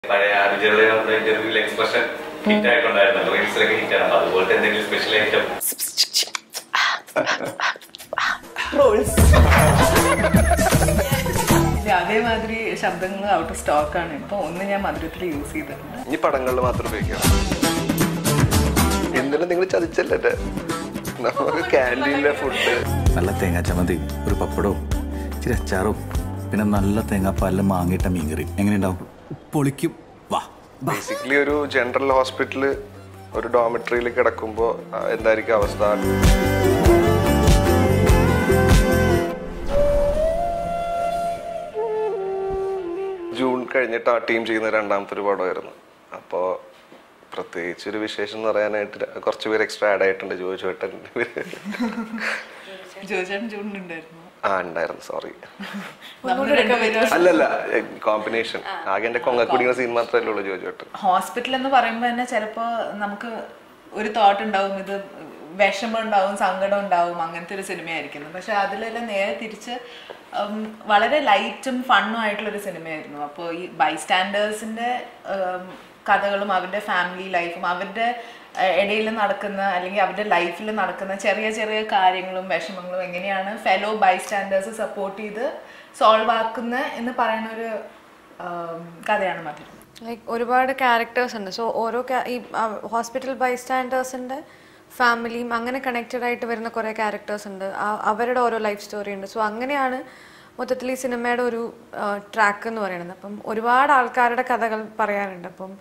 പഴയ ആരുചിയുടെ നമ്മുടെ ഇന്റർവ്യൂവിൽ എക്സ്പ്രഷൻ ഹിറ്റ് ആയിട്ടുണ്ടായിരുന്നല്ലോ റീൽസിലൊക്കെ ഹിറ്റ് ആണ് അപ്പൊ അതുപോലത്തെ എന്തെങ്കിലും സ്പെഷ്യൽ ഐറ്റം ട്രോൾസ് അതേമാതിരി ശബ്ദങ്ങൾ ഔട്ട് ഓഫ് സ്റ്റോക്കാണ് ഇപ്പൊ ഒന്ന് ഞാൻ മധുരത്തിൽ യൂസ് ചെയ്തിട്ടുണ്ട് ഇനി പടങ്ങളിൽ മാത്രം ഉപയോഗിക്കാം എന്തിനും നിങ്ങൾ ചതിച്ചല്ലേ നമുക്ക് ക്യാൻറ്റീനിലെ ഫുഡ് നല്ല തേങ്ങാ ചമ്മന്തി ഒരു പപ്പടവും ഇച്ചിരി അച്ചാറും പിന്നെ നല്ല തേങ്ങാപ്പാലിൽ മാങ്ങിയിട്ട മീൻകറി എങ്ങനെയുണ്ടാവും പൊളിക്കും വാ ബേസിക്കലി ഒരു ജനറൽ ഹോസ്പിറ്റലിൽ ഒരു ഡോമിറ്ററിയിൽ കിടക്കുമ്പോൾ എന്തായിരിക്കും അവസ്ഥ ജൂൺ കഴിഞ്ഞിട്ട് ആ ടീം ചെയ്യുന്ന രണ്ടാമത്തെ ഒരു പടമായിരുന്നു അപ്പോൾ പ്രത്യേകിച്ച് ഒരു വിശേഷം എന്ന് പറയാനായിട്ട് കുറച്ച് പേര് എക്സ്ട്രാ ആഡ് ആയിട്ടുണ്ട് ജോജു ഏട്ടൻ ജോജാൻ ജൂണിലുണ്ടായിരുന്നു ആ ഉണ്ടായിരുന്നു സോറി നമ്മൾ രണ്ടുപേരും അല്ലല്ല കോമ്പിനേഷൻ ആകെ എൻ്റെ കൊങ്ങക്കുടിക്കുന്ന സീൻ മാത്രമല്ലേ ഉള്ളൂ ജോജു ഏട്ടൻ ഹോസ്പിറ്റൽ എന്ന് പറയുമ്പോൾ തന്നെ ചിലപ്പോൾ നമുക്ക് ഒരു തോട്ട് ഉണ്ടാവും ഇത് വിഷമം ഉണ്ടാവും സങ്കടം ഉണ്ടാവും അങ്ങനത്തെ ഒരു സിനിമയായിരിക്കുന്നു പക്ഷെ അതിലെല്ലാം നേരെ തിരിച്ച് ഉം, വളരെ ലൈറ്റും ഫണ്ണും ആയിട്ടുള്ള ഒരു സിനിമയായിരുന്നു അപ്പോൾ ഈ ബൈസ്റ്റാൻഡേഴ്സിന്റെ കഥകളും അവരുടെ ഫാമിലി ലൈഫും അവരുടെ ഇടയിൽ നടക്കുന്ന അല്ലെങ്കിൽ അവരുടെ ലൈഫിൽ നടക്കുന്ന ചെറിയ ചെറിയ കാര്യങ്ങളും വിഷമങ്ങളും എങ്ങനെയാണ് ഫെലോ ബൈസ്റ്റാൻഡേഴ്സ് സപ്പോർട്ട് ചെയ്ത് സോൾവ് ആക്കുന്ന എന്ന് പറയുന്ന ഒരു ഉം, കഥയാണ് മധുരം ലൈക്ക് ഒരുപാട് ക്യാരക്ടേഴ്സ് ഉണ്ട് സോ ഓരോ ca- ഈ ഹോസ്പിറ്റൽ ബൈസ്റ്റാൻഡേഴ്സിൻ്റെ ഫാമിലിയും അങ്ങനെ കണക്റ്റഡ് ആയിട്ട് വരുന്ന കുറേ ക്യാരക്ടേഴ്സ് ഉണ്ട് ആ- അവരുടെ ഓരോ ലൈഫ് സ്റ്റോറി ഉണ്ട് സോ അങ്ങനെയാണ് മൊത്തത്തിൽ ഈ സിനിമയുടെ ഒരു ട്രാക്ക് എന്ന് പറയുന്നത് അപ്പം ഒരുപാട് ആൾക്കാരുടെ കഥകൾ പറയാനുണ്ട് അപ്പം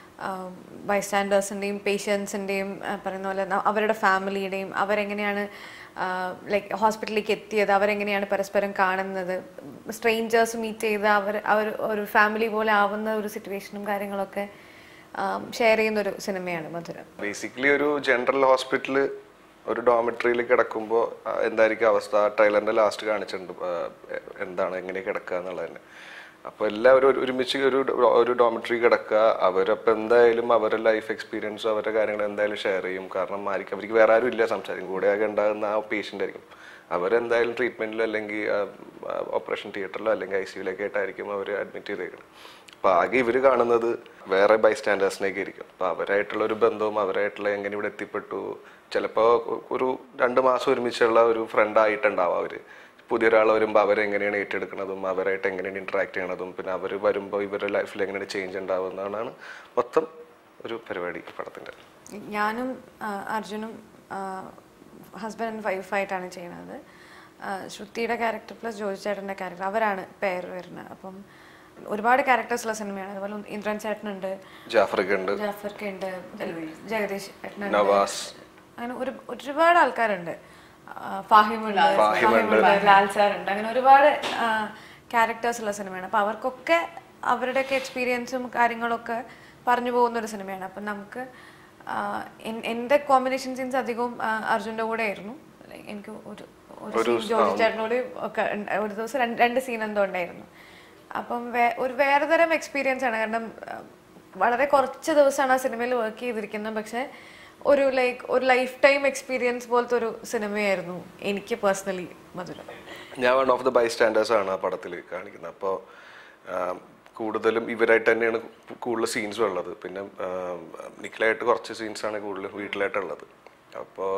ബൈസ്റ്റാൻഡേഴ്സിൻ്റെയും പേഷ്യൻസിൻ്റെയും പറയുന്ന പോലെ ന- അവരുടെ ഫാമിലിയുടെയും അവരെങ്ങനെയാണ് ലൈക്ക് ഹോസ്പിറ്റലിലേക്ക് എത്തിയത് അവരെങ്ങനെയാണ് പരസ്പരം കാണുന്നത് സ്ട്രേഞ്ചേഴ്സ് മീറ്റ് ചെയ്ത് അവർ അവർ ഒരു ഫാമിലി പോലെ ആവുന്ന ഒരു സിറ്റുവേഷനും കാര്യങ്ങളൊക്കെ ഷെയർ ചെയ്യുന്ന ഒരു സിനിമയാണ് മധുരം ബേസിക്കലി ഒരു ജനറൽ ഹോസ്പിറ്റലിൽ ഒരു ഡോമിറ്ററിയിൽ കിടക്കുമ്പോൾ എന്തായിരിക്കും അവസ്ഥ ട്രെയിലറിന്റെ ലാസ്റ്റ് കാണിച്ചിട്ടുണ്ട് ആ, എ- എന്താണ് എങ്ങനെ കിടക്കുക എന്നുള്ളത് തന്നെ അപ്പോൾ എല്ലാവരും ഒരു- ഒരുമിച്ച് ഒരു ഒരു ഡോമിറ്ററി കിടക്കുക അവരപ്പോൾ എന്തായാലും അവരുടെ ലൈഫ് എക്സ്പീരിയൻസും അവരുടെ കാര്യങ്ങൾ എന്തായാലും ഷെയർ ചെയ്യും കാരണം ആയിരിക്കും അവർക്ക് വേറെ ആരും ഇല്ല സംസാരിക്കും കൂടെ ആകെ ഉണ്ടാകുന്ന ആ പേഷ്യൻ്റ് ആയിരിക്കും അവരെന്തായാലും ട്രീറ്റ്മെൻറ്റിലോ അല്ലെങ്കിൽ ഓപ്പറേഷൻ തിയേറ്ററിലോ അല്ലെങ്കിൽ ഐ സിയിലൊക്കെ ആയിട്ടായിരിക്കും അവർ അഡ്മിറ്റ് ചെയ്തേക്കുന്നത് അപ്പോൾ ആകെ ഇവർ കാണുന്നത് വേറെ ബൈസ്റ്റാൻഡേഴ്സിനൊക്കെ ആയിരിക്കും അപ്പോൾ അവരായിട്ടുള്ള ഒരു ബന്ധവും അവരായിട്ടുള്ള എങ്ങനെ ഇവിടെ എത്തിപ്പെട്ടു ചിലപ്പോൾ ഒരു രണ്ട് മാസം ഒരുമിച്ചുള്ള ഒരു ഫ്രണ്ട് ആയിട്ടുണ്ടാവും അവർ പുതിയൊരാൾ വരുമ്പോൾ അവരെങ്ങനെയാണ് ഏറ്റെടുക്കുന്നതും അവരായിട്ട് എങ്ങനെയാണ് ഇൻട്രാക്ട് ചെയ്യണതും പിന്നെ അവർ വരുമ്പോൾ ഇവരുടെ ലൈഫിൽ എങ്ങനെയാണ് ചേഞ്ച് ഉണ്ടാവുന്നതാണ് മൊത്തം ഒരു പരിപാടി ഈ പടത്തിൻ്റെ ഞാനും ആ, അർജുനും ഹസ്ബൻഡ് ആൻഡ് വൈഫായിട്ടാണ് ചെയ്യുന്നത് ആ, ശ്രുതിയുടെ ക്യാരക്ടർ പ്ലസ് ജോജി ചേട്ടൻ്റെ ക്യാരക്ടർ അവരാണ് പേര് വരുന്നത് അപ്പം ഒരുപാട് ക്യാരക്ടേഴ്സുള്ള സിനിമയാണ് അതുപോലെ ഇന്ദ്രൻ ചേട്ടനുണ്ട് ജാഫ്രിക്ക ഉണ്ട് ജാഫർക്ക് ഉണ്ട് ജഗദീഷ് ഏട്ടനുണ്ട്. നവാസ്. അങ്ങനെ ഒരു ഒരുപാട് ആൾക്കാരുണ്ട് ആ, ഫാഹിമുണ്ട് ഫാഹിമുണ്ട്. ഫാഹിമുണ്ട്, ലാൽ സാറുണ്ട് അങ്ങനെ ഒരുപാട് ക്യാരക്ടേഴ്സ് ഉള്ള സിനിമയാണ് അപ്പോൾ അവർക്കൊക്കെ അവരുടെയൊക്കെ എക്സ്പീരിയൻസും കാര്യങ്ങളൊക്കെ പറഞ്ഞു പോകുന്ന ഒരു സിനിമയാണ് അപ്പം നമുക്ക് ആ, എൻ- എൻ്റെ കോമ്പിനേഷൻ സീൻസ് അധികവും ആ, അർജുൻ്റെ കൂടെ ആയിരുന്നു Like, എനിക്ക് ഒരു ഒരു scene ജോജി ചേട്ടനോട് ഒക്കെ ഉണ്ട്. ഒരു ദിവസം രണ്ട് രണ്ട് സീൻ എന്തോ ഉണ്ടായിരുന്നു അപ്പം വേ- ഒരു വേറെ തരം എക്സ്പീരിയൻസ് ആണ് കാരണം ആ, വളരെ കുറച്ച് ദിവസമാണ് ആ സിനിമയിൽ വർക്ക് ചെയ്തിരിക്കുന്നത് പക്ഷേ ഒരു ലൈക്ക് ഒരു ലൈഫ് ടൈം എക്സ്പീരിയൻസ് പോലത്തെ ഒരു സിനിമയായിരുന്നു എനിക്ക് പേഴ്സണലി മധുരം ഞാൻ one of the bystanders ആണ് ആ പടത്തിൽ കാണിക്കുന്നത് അപ്പോൾ കൂടുതലും ഇവരായിട്ട് തന്നെയാണ് കൂടുതൽ സീൻസും ഉള്ളത് പിന്നെ ആം, നിഖിലായിട്ട് കുറച്ച് സീൻസാണ് കൂടുതലും വീട്ടിലായിട്ടുള്ളത് അപ്പോൾ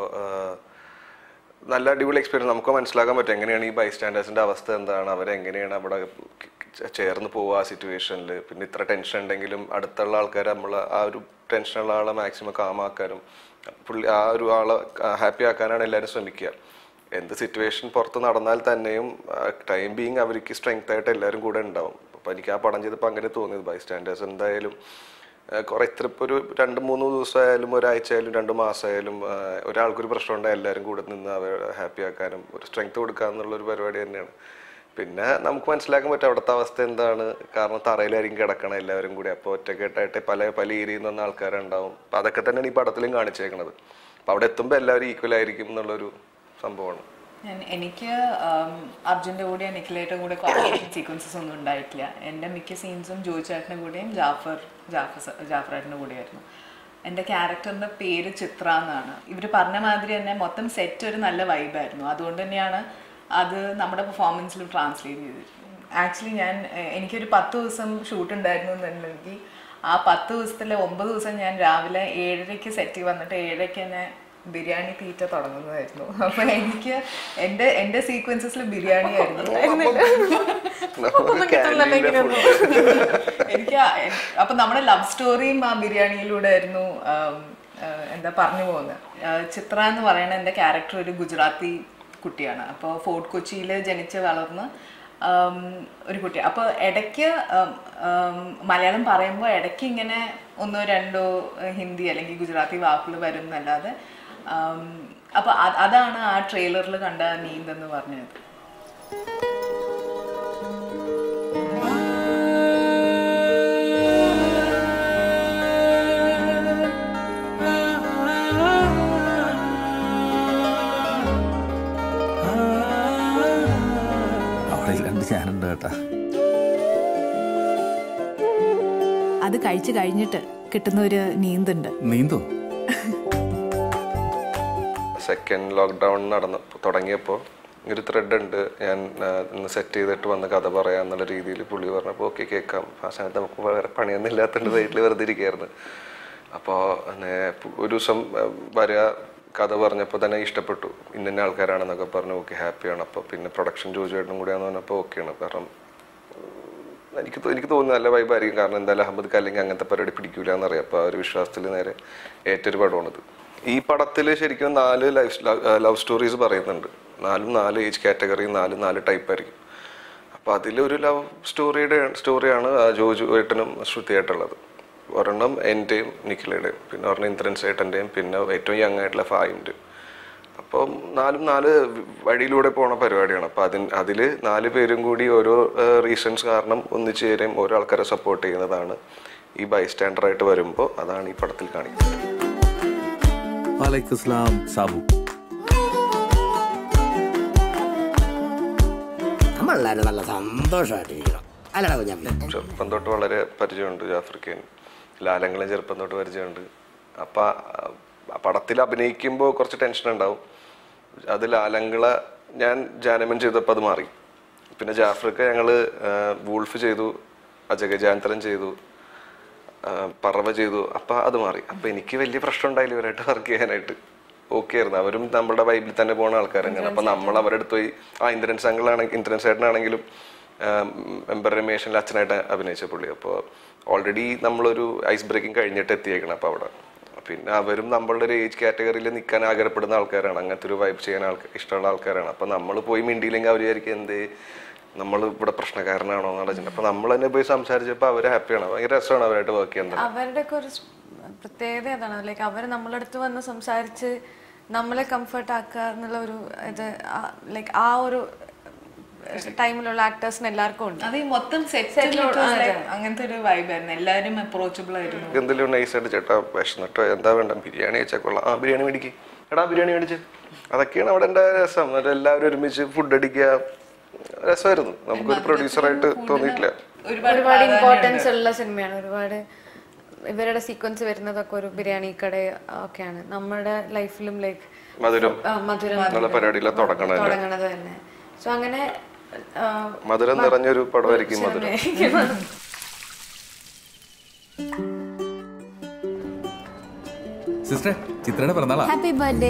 നല്ല അടിപൊളി എക്സ്പീരിയൻസ് നമുക്ക് മനസ്സിലാക്കാൻ പറ്റും എങ്ങനെയാണ് ഈ ബൈ സ്റ്റാൻഡേഴ്സിൻ്റെ അവസ്ഥ എന്താണ് അവരെങ്ങനെയാണ് അവിടെ ചെ- ചേർന്ന് പോവുക ആ സിറ്റുവേഷനിൽ പിന്നെ ഇത്ര ടെൻഷൻ ഉണ്ടെങ്കിലും അടുത്തുള്ള ആൾക്കാർ നമ്മൾ ആ ഒരു ടെൻഷനുള്ള ആളെ മാക്സിമം കാമാക്കാനും പുള്ളി ആ ഒരു ആളെ ഹാപ്പി ആക്കാനാണ് എല്ലാവരും ശ്രമിക്കുക എന്ത് സിറ്റുവേഷൻ പുറത്ത് നടന്നാൽ തന്നെയും ടൈം ബീങ് അവർക്ക് സ്ട്രെങ്ത് ആയിട്ട് എല്ലാവരും കൂടെ ഉണ്ടാവും അപ്പോൾ എനിക്ക് ആ പടം ചെയ്തപ്പോൾ അങ്ങനെ തോന്നിയത് ബൈ സ്റ്റാൻഡേഴ്സ് എന്തായാലും ആ, കുറെ ഇത്ര ഇപ്പോൾ ഒരു രണ്ട് മൂന്ന് ദിവസമായാലും ഒരാഴ്ച ആയാലും രണ്ട് മാസമായാലും ആ, ഒരാൾക്കൊരു പ്രശ്നം ഉണ്ടായാൽ എല്ലാവരും കൂടെ നിന്ന് അവരെ ഹാപ്പി ആക്കാനും ഒരു സ്ട്രെങ്ത് കൊടുക്കുക എന്നുള്ള ഒരു പരിപാടി തന്നെയാണ് പിന്നെ നമുക്ക് മനസ്സിലാക്കാൻ പറ്റും അവിടുത്തെ അവസ്ഥ എന്താണ് കാരണം തറയിലായിരിക്കും കിടക്കണം എല്ലാവരും കൂടി അപ്പോൾ ഒറ്റക്കെട്ടായിട്ട് പല പല ഏരിയയിൽ നിന്ന് വന്ന ആൾക്കാരുണ്ടാവും അപ്പോൾ അതൊക്കെ തന്നെയാണ് ഈ പടത്തിലും കാണിച്ചേക്കണത് അപ്പോൾ അവിടെ എത്തുമ്പോൾ എല്ലാവരും ഈക്വൽ ആയിരിക്കും എന്നുള്ളൊരു സംഭവമാണ് ഞാൻ എനിക്ക് ആം, അർജുൻ്റെ കൂടെ നിഖിലേൻ്റെ കൂടെ കോമ്പിനേഷൻ സീക്വൻസസ് ഒന്നും ഉണ്ടായിട്ടില്ല എൻ്റെ മിക്ക സീൻസും ജോയി ചേട്ടൻ്റെ കൂടെയും ജാഫർ ജാഫർ സ- ജാഫറേട്ടൻ്റെ കൂടെയായിരുന്നു എൻ്റെ ക്യാരക്ടറിൻ്റെ പേര് ചിത്ര എന്നാണ് ഇവർ പറഞ്ഞ മാതിരി തന്നെ മൊത്തം സെറ്റ് ഒരു നല്ല വൈബായിരുന്നു അതുകൊണ്ട് തന്നെയാണ് അത് നമ്മുടെ പെർഫോമൻസിലും ട്രാൻസ്ലേറ്റ് ചെയ്തിരിക്കുന്നത് ആക്ച്വലി ഞാൻ എ- എനിക്കൊരു പത്ത് ദിവസം ഷൂട്ട് ഉണ്ടായിരുന്നു എന്നുണ്ടെങ്കിൽ ആ പത്ത് ദിവസത്തിലെ ഒമ്പത് ദിവസം ഞാൻ രാവിലെ ഏഴരയ്ക്ക് സെറ്റിൽ വന്നിട്ട് ഏഴരയ്ക്ക് തന്നെ ബിരിയാണി തീറ്റ തുടങ്ങുന്നതായിരുന്നു അപ്പൊ എനിക്ക് എൻ്റെ എൻ്റെ സീക്വൻസസിൽ ബിരിയാണി ആയിരുന്നു ഒന്നും കിട്ടില്ലല്ലോ ഇങ്ങനെയൊന്നും. എനിക്ക് ആ- എൻ- അപ്പൊ നമ്മുടെ ലവ് സ്റ്റോറിയും ആ ബിരിയാണിയിലൂടെ ആയിരുന്നു ആം, ആ, എന്താ പറഞ്ഞു പോകുന്നത് ആ, ചിത്ര എന്ന് പറയുന്ന എൻ്റെ ക്യാരക്ടർ ഒരു ഗുജറാത്തി കുട്ടിയാണ് അപ്പോൾ ഫോർട്ട് കൊച്ചിയിൽ ജനിച്ച് വളർന്ന് ആം, ഒരു കുട്ടി അപ്പോൾ ഇടയ്ക്ക് ആം, ആം, മലയാളം പറയുമ്പോൾ ഇടയ്ക്ക് ഇങ്ങനെ ഒന്നോ രണ്ടോ ആ, ഹിന്ദി അല്ലെങ്കിൽ ഗുജറാത്തി വാക്കുകൾ വരും എന്നല്ലാതെ ആം, അപ്പോൾ അത് അതാണ് ആ ട്രെയിലറിൽ കണ്ട നീന്തെന്ന് പറഞ്ഞത് അവിടെ ഇല്ലാണ്ട് ഞാനുണ്ട് കേട്ടാ അത് കഴിച്ചു കഴിഞ്ഞിട്ട് കിട്ടുന്ന ഒരു നീന്തുണ്ട് നീന്തോ സെക്കൻഡ് ലോക്ക്ഡൗൺ നടന്ന തുടങ്ങിയപ്പോൾ ഒരു ത്രെഡ് ഉണ്ട് ഞാൻ ആ, ഇന്ന് സെറ്റ് ചെയ്തിട്ട് വന്ന് കഥ പറയാം എന്നുള്ള രീതിയിൽ പുള്ളി പറഞ്ഞപ്പോൾ ഓക്കെ കേൾക്കാം ആ സമയത്ത് നമുക്ക് വേറെ പണിയൊന്നും ഇല്ലാത്തതുകൊണ്ട് വീട്ടിൽ വെറുതെ ഇരിക്കുകയായിരുന്നു അപ്പോൾ ഒരു ദിവസം ആ, വരിക കഥ പറഞ്ഞപ്പോൾ തന്നെ ഇഷ്ടപ്പെട്ടു ഇന്ന ആൾക്കാരാണെന്നൊക്കെ പറഞ്ഞു ഓക്കെ ഹാപ്പിയാണ് അപ്പോൾ പിന്നെ പ്രൊഡക്ഷൻ ജോജുവായിട്ടും കൂടിയാന്ന് പറഞ്ഞപ്പോൾ ഓക്കെയാണ് കാരണം എനിക്ക് തോ- എനിക്ക് തോന്നുന്നു നല്ല വൈബായിരിക്കും കാരണം എന്തായാലും അഹമ്മദ് അല്ലെങ്കിൽ അങ്ങനത്തെ പരിപാടി പിടിക്കൂല എന്നറിയാം അപ്പോൾ ആ ഒരു വിശ്വാസത്തിൽ നേരെ ഏറ്റൊരു പടമാണിത് ഈ പടത്തിൽ ശരിക്കും നാല് ലൈഫ് ലവ് സ്റ്റോറീസ് പറയുന്നുണ്ട് നാലും നാല് ഏജ് കാറ്റഗറി നാല് നാല് ടൈപ്പ് ആയിരിക്കും അപ്പോൾ അതിലൊരു ലവ് സ്റ്റോറിയുടെ സ്റ്റോറിയാണ് ആ ജോജു ഏട്ടനും ശ്രുതിയായിട്ടുള്ളത് ഒരെണ്ണം എൻ്റെയും നിഖിലയുടെയും പിന്നെ ഒരെണ്ണം ഇന്ദ്രൻസ് ഏട്ടൻ്റെയും പിന്നെ ഏറ്റവും യങ് ആയിട്ടുള്ള ഫായിൻ്റെ അപ്പം നാലും നാല് വഴിയിലൂടെ പോണ പരിപാടിയാണ് അപ്പം അതിന് അതിൽ നാല് പേരും കൂടി ഓരോ റീസൺസ് കാരണം ഒന്നിച്ചു ചേരുകയും ഓരോ ആൾക്കാരെ സപ്പോർട്ട് ചെയ്യുന്നതാണ് ഈ ബൈസ്റ്റാൻഡറായിട്ട് വരുമ്പോൾ അതാണ് ഈ പടത്തിൽ കാണിക്കുന്നത് വാലൈക്കും സ്ലാം സാബു നമ്മളെല്ലാവരും നല്ല സന്തോഷമായിട്ടിരിക്കണം അല്ലടാ കുഞ്ഞാപ്പി ചെറുപ്പം തൊട്ട് വളരെ പരിചയമുണ്ട് ജാഫ്രിക്കൻ ലാലങ്ങളും ചെറുപ്പം തൊട്ട് പരിചയമുണ്ട് അപ്പം ആ പടത്തിൽ അഭിനയിക്കുമ്പോൾ കുറച്ച് ടെൻഷൻ ഉണ്ടാവും അത് ലാലങ്ങളെ ഞാൻ ജാനമൻ ചെയ്തപ്പോൾ അത് മാറി പിന്നെ ജാഫ്രിക്ക ഞങ്ങൾ വൂൾഫ് ചെയ്തു അജഗജാന്തരം ചെയ്തു ആ, പറവ ചെയ്തു അപ്പം അത് മാറി അപ്പം എനിക്ക് വലിയ പ്രശ്നം ഉണ്ടായില്ല ഇവരായിട്ട് വർക്ക് ചെയ്യാനായിട്ട് ഓക്കെ ആയിരുന്നു അവരും നമ്മുടെ വൈബിൽ തന്നെ പോകുന്ന ആൾക്കാർ തന്നെയാണ് അപ്പം നമ്മൾ അവരുടെ അടുത്ത് പോയി ആ ഇന്ദ്രൻസ് അങ്കിളാണെങ്കിൽ ഇന്ദ്രൻസ് ചേട്ടനാണെങ്കിലും മെമ്പർ രമേശനിൽ അച്ഛനായിട്ട് അഭിനയിച്ച പുള്ളി അപ്പോൾ ഓൾറെഡി നമ്മളൊരു ഐസ് ബ്രേക്കിംഗ് കഴിഞ്ഞിട്ട് എത്തിയേക്കണം അപ്പോൾ അവിടെ പിന്നെ അവരും നമ്മളുടെ ഒരു ഏജ് കാറ്റഗറിയിൽ നിൽക്കാൻ ആഗ്രഹപ്പെടുന്ന ആൾക്കാരാണ് അങ്ങനത്തെ ഒരു വൈബ് ചെയ്യാൻ ആൾക്കാർ ഇഷ്ടമുള്ള ആൾക്കാരാണ് അപ്പം നമ്മൾ പോയി മിണ്ടിയില്ലെങ്കിൽ അവർ വിചാരിക്കും എന്തേ നമ്മൾ ഇവിടെ പ്രശ്നക്കാരനാണോ എന്നുള്ള ചിന്ത അപ്പം നമ്മൾ തന്നെ പോയി സംസാരിച്ചപ്പോൾ അവർ ഹാപ്പിയാണ് ഭയങ്കര രസമാണ് അവരായിട്ട് വർക്ക് ചെയ്യാൻ തന്നെ അവരുടെ ഒക്കെ ഒരു സ് പ്രത്യേകത അതാണ് ലൈക്ക് അവർ നമ്മളെ അടുത്ത് വന്ന് സംസാരിച്ച് നമ്മളെ കംഫർട്ട് ആക്കുക എന്നുള്ള ഒരു ഇത് ലൈക്ക് ആ ഒരു ടൈമിലുള്ള ആക്ടേഴ്സിന് എല്ലാവർക്കും ഉണ്ട് അത് ഈ മൊത്തം സെറ്റ് അങ്ങനത്തെ ഒരു വൈബായിരുന്നു എല്ലാവരും അപ്രോച്ചബിൾ ആയിരുന്നു എന്തെങ്കിലും നൈസായിട്ട് ചേട്ടാ വിശന്നിട്ടോ എന്താ വേണ്ട ബിരിയാണി വെച്ചാൽ കൊള്ളാം ആ ബിരിയാണി മേടിക്ക് എടാ ബിരിയാണി മേടിച്ച് അതൊക്കെയാണ് അവിടെ എൻ്റെ രസം എന്നിട്ട് എല്ലാവരും ഒരുമിച്ച് ഫുഡ് അടിക്കുക രസമായിരുന്നു നമുക്കൊരു പ്രൊഡ്യൂസറായിട്ട് തോന്നിയിട്ടില്ല ഒരുപാട് ഒരുപാട് ഇമ്പോർട്ടൻസ് ഉള്ള സിനിമയാണ് ഒരുപാട് ഇവരുടെ സീക്വൻസ് വരുന്നതൊക്കെ ഒരു ബിരിയാണി കട ഒക്കെയാണ് നമ്മുടെ ലൈഫിലും ലൈക്ക് മധുരം മധുരം എന്നുള്ള പരിപാടിയിലാണ് തുടങ്ങണത് തുടങ്ങണത് തന്നെ സോ അങ്ങനെ ആ, മധുരം നിറഞ്ഞൊരു പടമായിരിക്കും മധുരം സിനിമയായിരിക്കും. സിസ്റ്റർ ചിത്രയുടെ പിറന്നാളാ ഹാപ്പി ബർത്ത്ഡേ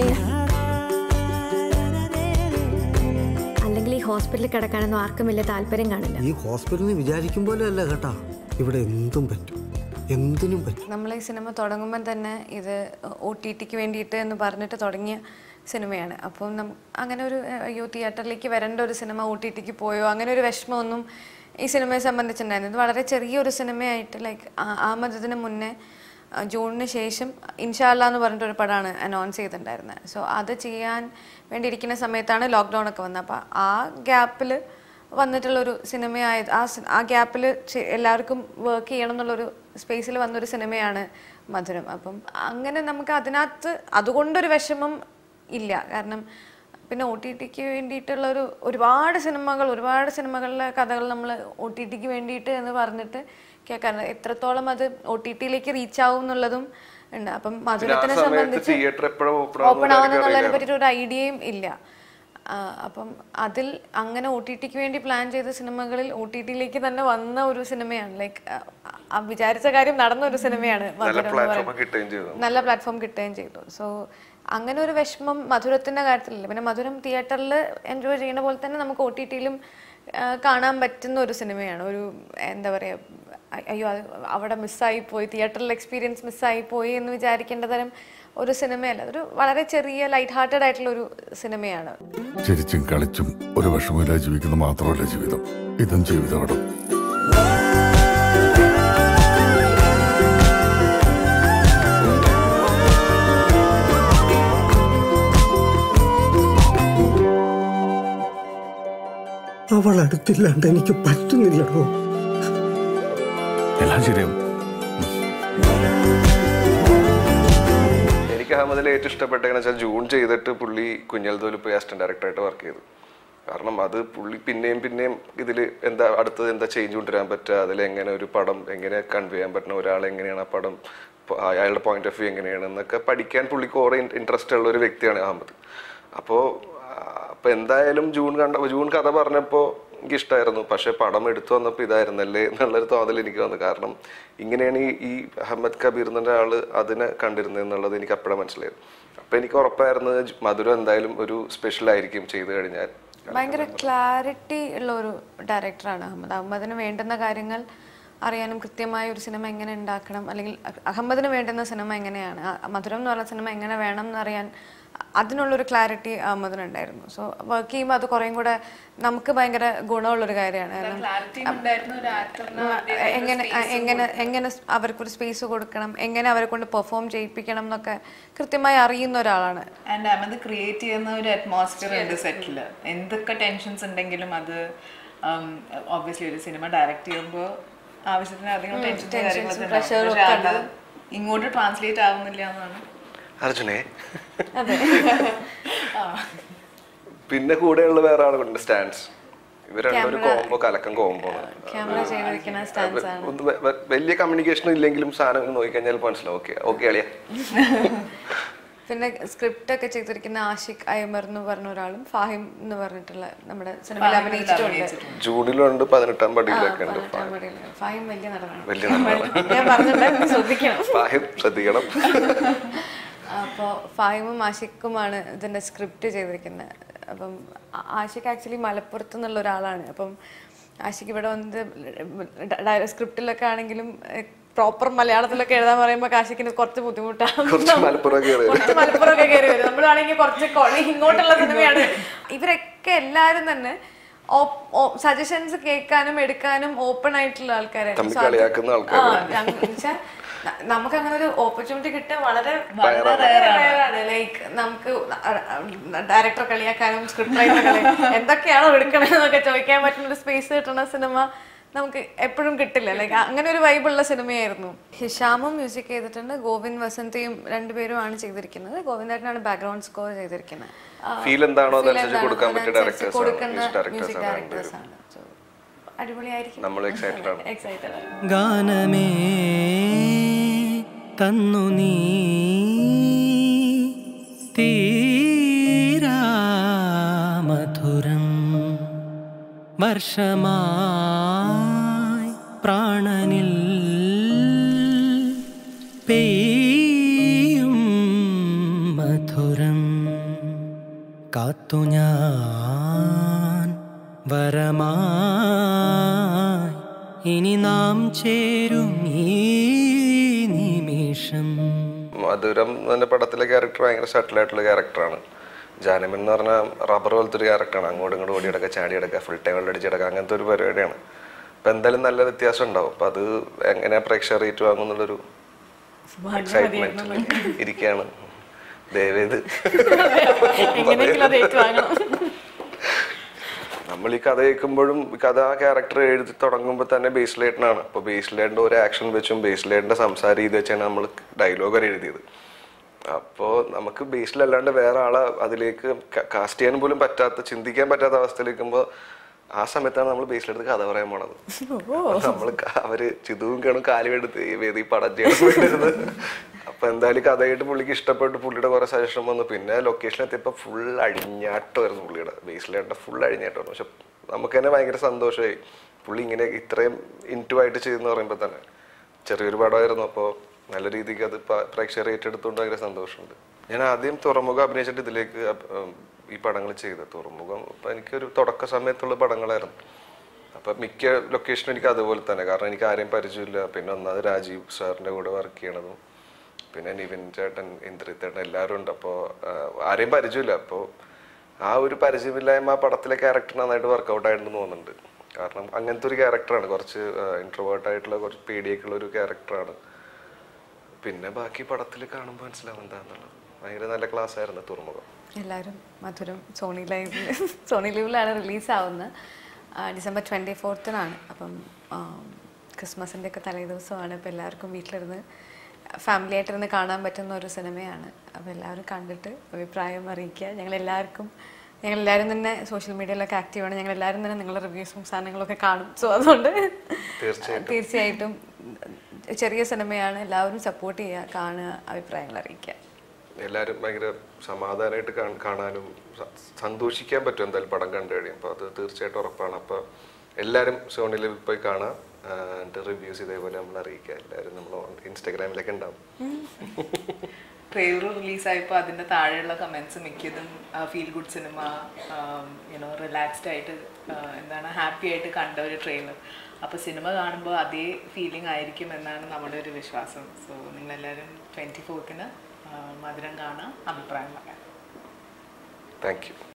അല്ലെങ്കിൽ ഈ ഹോസ്പിറ്റലിൽ കിടക്കാനൊന്നും ആർക്കും വലിയ താല്പര്യം കാണില്ല ഈ ഹോസ്പിറ്റലിൽ വിചാരിക്കും പോലെ അല്ല കേട്ടാ ഇവിടെ എന്തും പറ്റും എന്തിനും പറ്റും നമ്മൾ ഈ സിനിമ തുടങ്ങുമ്പോൾ തന്നെ ഇത് ഒ ടി ടിക്ക് വേണ്ടിയിട്ട് എന്ന് പറഞ്ഞിട്ട് തുടങ്ങിയ സിനിമയാണ് അപ്പം നം അങ്ങനെ ഒരു ഏഹ്, അയ്യോ തിയേറ്ററിലേക്ക് വരേണ്ട ഒരു സിനിമ ഒ ടി ടിക്ക് പോയോ അങ്ങനെ ഒരു വിഷമമൊന്നും ഈ സിനിമയെ സംബന്ധിച്ചിട്ടുണ്ടായിരുന്നു ഇത് വളരെ ചെറിയൊരു സിനിമയായിട്ട് ലൈക്ക് ആ മതത്തിന് മുന്നേ ആ, ജൂണിന് ശേഷം ഇൻഷാല്ല എന്ന് പറഞ്ഞിട്ടൊരു പടമാണ് അനൗൺസ് ചെയ്തിട്ടുണ്ടായിരുന്നത് സോ അത് ചെയ്യാൻ വേണ്ടി ഇരിക്കുന്ന സമയത്താണ് ലോക്ക്ഡൗൺ ഒക്കെ വന്നത് അപ്പോൾ ആ ഗ്യാപ്പിൽ വന്നിട്ടുള്ളൊരു സിനിമയായത് ആ സി- ആ ഗ്യാപ്പിൽ എല്ലാവർക്കും വർക്ക് ചെയ്യണം എന്നുള്ളൊരു സ്പേസിൽ വന്നൊരു സിനിമയാണ് മധുരം അപ്പം അങ്ങനെ നമുക്ക് അതിനകത്ത് അതുകൊണ്ടൊരു വിഷമം ഇല്ല കാരണം പിന്നെ ഒ ടി ടിക്ക് വേണ്ടിയിട്ടുള്ള ഒരു ഒരുപാട് സിനിമകൾ ഒരുപാട് സിനിമകളിലെ കഥകൾ നമ്മൾ ഒ ടി ടിക്ക് വേണ്ടിയിട്ട് എന്ന് പറഞ്ഞിട്ട് കേൾക്കാറുണ്ട് എത്രത്തോളം അത് ഒ ടി ടിയിലേക്ക് റീച്ച് ആവും എന്നുള്ളതും ഉണ്ട് അപ്പം മധുരത്തിനെ സമയത്ത് സംബന്ധിച്ച് തിയേറ്റർ എപ്പോഴും ഓപ്പൺ ഓപ്പൺ ആവുന്നതിനെ പറ്റിയിട്ട് ഒരു ഐഡിയയും ഇല്ല ആ, അപ്പം അതിൽ അങ്ങനെ ഒ ടി ടിക്ക് വേണ്ടി പ്ലാൻ ചെയ്ത സിനിമകളിൽ ഒ ടി ടിയിലേക്ക് തന്നെ വന്ന ഒരു സിനിമയാണ് ലൈക്ക് വിചാരിച്ച കാര്യം നടന്ന ഒരു സിനിമയാണ് നല്ല മധുരം എന്ന് പ്ലാറ്റ്ഫോം പറയുന്നത്. കിട്ടുകയും ചെയ്തു നല്ല പ്ലാറ്റ്ഫോം കിട്ടുകയും ചെയ്തു സോ അങ്ങനെ ഒരു വിഷമം മധുരത്തിന്റെ കാര്യത്തിലില്ല പിന്നെ മധുരം തിയേറ്ററിൽ എൻജോയ് ചെയ്യുന്ന പോലെ തന്നെ നമുക്ക് ഒ ടി ടിയിലും കാണാൻ പറ്റുന്ന ഒരു സിനിമയാണ് ഒരു എന്താ പറയുക അ- അയ്യോ അത് അവിടെ മിസ്സായി പോയി തിയേറ്ററിൽ എക്സ്പീരിയൻസ് മിസ്സായി പോയി എന്ന് വിചാരിക്കേണ്ട തരം ഒരു സിനിമയല്ല ഒരു വളരെ ചെറിയ ലൈറ്റ് ഹാർട്ടഡ് ആയിട്ടുള്ള ഒരു സിനിമയാണ് ചിരിച്ചും കളിച്ചും ഒരു വിഷമമില്ലാതെ ജീവിക്കുന്നത് മാത്രമല്ല ജീവിതം ഇതും ജീവിതമാണ് അവൾ അടുത്തില്ലാണ്ട് എനിക്ക് പറ്റുന്നില്ലടോ എല്ലാം ശരിയാവും എനിക്ക് അഹമ്മദിൽ ഏറ്റവും ഇഷ്ടപ്പെട്ടതെന്ന് വെച്ചാൽ ജൂൺ ചെയ്തിട്ട് പുള്ളി കുഞ്ഞൽദോല് പോയി അസിസ്റ്റന്റ് ഡയറക്ടറായിട്ട് വർക്ക് ചെയ്തു കാരണം അത് പുള്ളി പിന്നെയും പിന്നെയും ഇതിൽ എന്താ അടുത്തത് എന്താ ചേഞ്ച് കൊണ്ടുവരാൻ പറ്റുക അതിൽ എങ്ങനെ ഒരു പടം എങ്ങനെ കൺവേ ചെയ്യാൻ പറ്റുന്ന ഒരാൾ എങ്ങനെയാണ് ആ പടം പ- അയാളുടെ പോയിന്റ് ഓഫ് വ്യൂ എങ്ങനെയാണ് എന്നൊക്കെ പഠിക്കാൻ പുള്ളിക്ക് ഓരോ ഇൻട്രസ്റ്റ് ഉള്ള ഒരു വ്യക്തിയാണ് അഹമ്മദ് അപ്പോൾ അപ്പോൾ എന്തായാലും ജൂൺ കണ്ട ജൂൺ കഥ പറഞ്ഞപ്പോൾ എനിക്ക് ഇഷ്ടമായിരുന്നു പക്ഷെ പടം എടുത്തു വന്നപ്പോൾ ഇതായിരുന്നല്ലേ എന്നുള്ളൊരു തോന്നൽ എനിക്ക് വന്നു കാരണം ഇങ്ങനെയാണ് ഈ ഈ അഹമ്മദ് കബീർ എന്ന ആള് അതിനെ കണ്ടിരുന്നത് എന്നുള്ളത് എനിക്ക് അപ്പോഴാണ് മനസ്സിലായത് അപ്പം എനിക്ക് ഉറപ്പായിരുന്നു ജ്- മധുരം എന്തായാലും ഒരു സ്പെഷ്യൽ ആയിരിക്കും ചെയ്തു കഴിഞ്ഞാൽ ഭയങ്കര ക്ലാരിറ്റി ഉള്ള ഒരു ഡയറക്ടറാണ് അഹമ്മദ് അഹമ്മദിന് വേണ്ടുന്ന കാര്യങ്ങൾ അറിയാനും കൃത്യമായ ഒരു സിനിമ എങ്ങനെ ഉണ്ടാക്കണം അല്ലെങ്കിൽ അഹ് അഹമ്മദിന് വേണ്ടുന്ന സിനിമ എങ്ങനെയാണ് ആ മധുരം എന്ന് പറഞ്ഞ സിനിമ എങ്ങനെ വേണം എന്നറിയാൻ അതിനുള്ളൊരു ക്ലാരിറ്റി അഹമ്മദിനുണ്ടായിരുന്നു സോ വർക്ക് ചെയ്യുമ്പോൾ അത് കുറേയും കൂടെ നമുക്ക് ഭയങ്കര ഗുണമുള്ളൊരു കാര്യമാണ് കാരണം ക്ലാരിറ്റി ഉണ്ടായിരുന്ന ഒരു ആക്ടറിന് എങ്ങനെ എങ്ങനെ എങ്ങനെ അവർക്കൊരു സ്പേസ് കൊടുക്കണം എങ്ങനെ അവരെ കൊണ്ട് പെർഫോം ചെയ്യിപ്പിക്കണം എന്നൊക്കെ കൃത്യമായി അറിയുന്ന ഒരാളാണ് ആൻഡ് അഹമ്മദ് ക്രിയേറ്റ് ചെയ്യുന്ന ഒരു അറ്റ്മോസ്ഫിയർ ഉണ്ട് സെറ്റിൽ എന്തൊക്കെ ടെൻഷൻസ് ഉണ്ടെങ്കിലും അത് ഒബ്വിയസ്ലി ഒരു സിനിമ ഡയറക്റ്റ് ചെയ്യുമ്പോൾ ആവശ്യത്തിന് അധികം ടെൻഷൻസ് കാര്യങ്ങളൊക്കെ ഉണ്ടാവും. പക്ഷേ അത് ഇങ്ങോട്ട് ട്രാൻസ്ലേറ്റ് ആവുന്നില്ല എന്നാണ് അർജുനെ അതെ പിന്നെ കൂടെയുള്ള വേറെ ആളുകളുണ്ട് സ്റ്റാൻഡ്സ് ഇവർ രണ്ടൊരു കോംബോ കലക്കം കോംബോ ക്യാമറ ചെയ്തിരിക്കുന്ന സ്റ്റാൻസ് ആണ് ഒന്ന് വെ- വെ- വലിയ കമ്മ്യൂണിക്കേഷൻ ഇല്ലെങ്കിലും സാധനം നോക്കിക്കഴിഞ്ഞാൽ മനസ്സിലാവും ഓക്കെ ഓക്കെ അളിയാ പിന്നെ സ്ക്രിപ്റ്റ് ഒക്കെ ചെയ്തിരിക്കുന്ന ആഷിഖ് അയ്മർ എന്ന് പറഞ്ഞ ഒരാളും ഫാഹിം എന്ന് പറഞ്ഞിട്ടുള്ള നമ്മുടെ സിനിമയിൽ അഭിനയിച്ചിട്ടുണ്ട് ജൂണിലുണ്ട് പതിനെട്ടാം പടിയിലൊക്കെ ഉണ്ട് പതിനെട്ടാം പടിയില്. ഫാഹിം വലിയ നടനാണ് വലിയ നടനാണ്. ഞാൻ പറഞ്ഞിട്ടുണ്ടായിരുന്നു ശ്രദ്ധിക്കണം ഫാഹിം ശ്രദ്ധിക്കണം അപ്പോൾ ഫാഹിമും ആഷിഖുമാണ് ഇതിന്റെ സ്ക്രിപ്റ്റ് ചെയ്തിരിക്കുന്നത് അപ്പം ആ- ആഷിഖ് ആക്ച്വലി മലപ്പുറത്ത് നിന്നുള്ള ഒരാളാണ് അപ്പം ആഷിഖ് ഇവിടെ വന്ന് സ്ക്രിപ്റ്റിലൊക്കെ ആണെങ്കിലും പ്രോപ്പർ മലയാളത്തിലൊക്കെ എഴുതാൻ പറയുമ്പോൾ ആഷിഖിന് കുറച്ച് ബുദ്ധിമുട്ടാണ് കുറച്ച് മലപ്പുറം കയറി വരും. കുറച്ച് മലപ്പുറമൊക്കെ കയറി വരും നമ്മളാണെങ്കിൽ കുറച്ച് കൊ- ഇങ്ങോട്ടുള്ള സിനിമയാണ് ഇവരൊക്കെ എല്ലാവരും തന്നെ സജഷൻസ് കേൾക്കാനും എടുക്കാനും ഓപ്പൺ ആയിട്ടുള്ള ആൾക്കാരായിരുന്നു തമ്മിൽ So അത് കളിയാക്കുന്ന ആ, ആൾക്കാരാണ്. ഞങ്ങ- എന്നുവെച്ചാ ന- നമുക്ക് അങ്ങനെ ഒരു ഓപ്പർച്യൂണിറ്റി കിട്ടാൻ വളരെ റയറാണ്. ലൈക്ക് നമുക്ക് ഡയറക്ടർ കളിയാക്കാനും സ്ക്രിപ്റ്റ് റൈറ്റർ കളിയാക്കാനും എന്തൊക്കെയാണോ എടുക്കണമെന്നൊക്കെ ചോദിക്കാൻ പറ്റുന്ന ഒരു സ്പേസ് കിട്ടുന്ന സിനിമ നമുക്ക് എപ്പോഴും കിട്ടില്ല ലൈക്ക് അങ്ങനെ ഒരു വൈബുള്ള സിനിമയായിരുന്നു ഹിഷാമും മ്യൂസിക് ചെയ്തിട്ടുണ്ട് ഗോവിന്ദ് വസന്തയും രണ്ടുപേരുമാണ് ചെയ്തിരിക്കുന്നത് ഗോവിന്ദേട്ടനാണ് ബാക്ക്ഗ്രൗണ്ട് സ്കോർ ചെയ്തിരിക്കുന്നത് ആ, Feel എന്താണോ feel അതനുസരിച്ച് എന്താണോ കൊടുക്കാൻ പറ്റിയ അതനുസരിച്ച് directors ആണ്, കൊടുക്കുന്ന music directors മ്യൂസിക് ആണ് ഡയറക്ടേഴ്സ് ആണ് So, അടിപൊളിയായിരിക്കും നമ്മൾ എക്സൈറ്റഡ് ആണ് എക്സൈറ്റഡ് ആണ് ഗാനമേ തന്നു നീ തീരാ മധുരം വർഷമായി പ്രാണനിൽ പെയ്യും മധുരം കാത്തു ഞാൻ വരമായി ഇനി നാം ചേരും ഈ നിമിഷം മധുരം എന്ന പടത്തിലെ ക്യാരക്ടർ ഭയങ്കര സെറ്റിൽ ആയിട്ടുള്ള ക്യാരക്ടറാണ് ജാനമൻ എന്ന് പറഞ്ഞാൽ റബ്ബർ പോലത്തെ ഒരു ക്യാരക്ടറാണ് അങ്ങോട്ടും ഇങ്ങോട്ടും ഓടിയെടുക്കുക ചാടി എടുക്കുക ഫുൾ ടൈം വെള്ളടിച്ചെടുക്കുക അങ്ങനത്തെ ഒരു പരിപാടിയാണ് അപ്പം എന്തായാലും നല്ല വ്യത്യാസം ഉണ്ടാവും അപ്പം അത് എങ്ങനെ പ്രേക്ഷകർ റേറ്റ് വാങ്ങും എന്നുള്ളൊരു എക്സൈറ്റ്മെന്റ് ഇരിക്കുകയാണ് ദയവേത് എങ്ങനെയെങ്കിലും അത് ഏറ്റുവാങ്ങണം നമ്മൾ ഈ കഥ കേൾക്കുമ്പോഴും ഈ കഥ ആ ക്യാരക്ടർ എഴുതി തുടങ്ങുമ്പോൾ തന്നെ ബേസ് ലൈറ്റിനാണ് അപ്പോൾ ബേസ് ലൈറ്റിൻ്റെ ഒരു ആക്ഷൻ വെച്ചും ബേസ് ലൈറ്റിൻ്റെ സംസാര രീതി വെച്ചാണ് നമ്മൾ ഡയലോഗ് വരെ എഴുതിയത് അപ്പോൾ നമുക്ക് ബേസിലല്ലാണ്ട് വേറെ ആളെ അതിലേക്ക് കാസ്റ്റ് ചെയ്യാൻ പോലും പറ്റാത്ത ചിന്തിക്കാൻ പറ്റാത്ത അവസ്ഥയിലേക്കുമ്പോൾ ആ സമയത്താണ് നമ്മൾ ബേസിലെടുത്ത് കഥ പറയാൻ പോണത് നമ്മൾ അവര് ചിതുവും കാണും കാലും എടുത്ത് ഈ വേദി പടം ചെയ്യണം അപ്പൊ എന്തായാലും കഥയായിട്ട് പുള്ളിക്ക് ഇഷ്ടപ്പെട്ട് പുള്ളിയുടെ കുറെ സജഷൻ വന്നു പിന്നെ ലൊക്കേഷൻ എത്തിയപ്പോൾ ഫുൾ അഴിഞ്ഞാട്ടമായിരുന്നു പുള്ളിയുടെ ബേസിലായിട്ട് ഫുൾ അഴിഞ്ഞാട്ടമായിരുന്നു പക്ഷെ നമുക്ക് തന്നെ ഭയങ്കര സന്തോഷമായി പുള്ളി ഇങ്ങനെ ഇത്രയും ഇൻറ്റു ആയിട്ട് ചെയ്തെന്ന് പറയുമ്പോൾ തന്നെ ചെറിയൊരു പടമായിരുന്നു അപ്പോൾ നല്ല രീതിക്ക് അത് പ- പ്രേക്ഷകർ ഏറ്റെടുത്തുകൊണ്ട് ഭയങ്കര സന്തോഷമുണ്ട് ഞാൻ ആദ്യം തുറമുഖം അഭിനയിച്ചിട്ട് ഇതിലേക്ക് അഭ്- ഉം, ഈ പടങ്ങൾ ചെയ്തത് തുറമുഖം ഇപ്പം എനിക്കൊരു തുടക്ക സമയത്തുള്ള പടങ്ങളായിരുന്നു അപ്പൊ മിക്ക ലൊക്കേഷനും എനിക്ക് അതുപോലെ തന്നെ കാരണം എനിക്ക് ആരെയും പരിചയമില്ല പിന്നെ ഒന്നാമത് രാജീവ് സാറിന്റെ കൂടെ വർക്ക് ചെയ്യണതും പിന്നെ നിവിൻ ചേട്ടൻ ഇന്ദ്രിത് ചേട്ടൻ എല്ലാവരും ഉണ്ട് അപ്പോൾ ആരെയും പരിചയമില്ല അപ്പോൾ ആ ഒരു പരിചയമില്ലായ്മ ആ പടത്തിലെ ക്യാരക്ടർ നന്നായിട്ട് വർക്കൗട്ട് ആയിട്ടുണ്ടെന്ന് തോന്നുന്നുണ്ട് കാരണം അങ്ങനത്തെ ഒരു ക്യാരക്ടറാണ് കുറച്ച് ഇൻട്രോവേർട്ട് ആയിട്ടുള്ള കുറച്ച് പേടിയൊക്കെ ഉള്ള ഒരു ക്യാരക്ടറാണ് പിന്നെ ബാക്കി പടത്തിൽ കാണുമ്പോൾ മനസ്സിലാവും എന്താന്നുള്ളത് ഭയങ്കര നല്ല ക്ലാസ് ആയിരുന്നു തുറമുഖം എല്ലാവരും മധുരം സോണി ലൈവിൽ സോണി ലൈവിലാണ് റിലീസാവുന്നത് ഡിസംബർ ട്വൻറ്റി ഫോർത്തിനാണ് അപ്പം ക്രിസ്മസിൻ്റെ ഒക്കെ തലേദിവസമാണ് അപ്പോൾ എല്ലാവർക്കും വീട്ടിലിരുന്ന് ഫാമിലി ആയിട്ടിരുന്ന് കാണാൻ പറ്റുന്ന ഒരു സിനിമയാണ് അപ്പോൾ എല്ലാവരും കണ്ടിട്ട് അഭിപ്രായം അറിയിക്കുക ഞങ്ങൾ എല്ലാവർക്കും ഞങ്ങൾ എല്ലാവരും തന്നെ സോഷ്യൽ മീഡിയയിലൊക്കെ ആക്റ്റീവാണ് ഞങ്ങൾ എല്ലാവരും തന്നെ നിങ്ങളുടെ റിവ്യൂസും സാധനങ്ങളൊക്കെ കാണും സോ അതുകൊണ്ട് തീർച്ചയായിട്ടും. തീർച്ചയായിട്ടും ചെറിയ സിനിമയാണ് എല്ലാവരും സപ്പോർട്ട് ചെയ്യുക കാണുക അഭിപ്രായങ്ങൾ അറിയിക്കുക എല്ലാവരും ഭയങ്കര സമാധാനമായിട്ട് കാ- കാണാനും സ- സന്തോഷിക്കാൻ പറ്റും എന്തായാലും പടം കണ്ടു കഴിയുമ്പോൾ അത് തീർച്ചയായിട്ടും ഉറപ്പാണ് അപ്പോൾ എല്ലാവരും സോണിയിൽ പോയി കാണാം ആ, എന്നിട്ട് റിവ്യൂസ് ഇതേപോലെ നമ്മൾ അറിയിക്കുക എല്ലാവരും നമ്മൾ ഇൻസ്റ്റാഗ്രാമിലൊക്കെ ഉണ്ടാവും ട്രെയിലർ റിലീസായപ്പോൾ അതിൻ്റെ താഴെയുള്ള കമൻസ് മിക്കതും feel good cinema you know relaxed ആയിട്ട് ആ, എന്താണ് ഹാപ്പി ആയിട്ട് കണ്ട ഒരു ട്രെയിലർ അപ്പോൾ സിനിമ കാണുമ്പോൾ അതേ ഫീലിംഗ് ആയിരിക്കും എന്നാണ് നമ്മുടെ ഒരു വിശ്വാസം സോ നിങ്ങളെല്ലാവരും ട്വൻറ്റി ഫോർത്തിന് മധുരം കാണാം അഭിപ്രായം പറയാം താങ്ക് യു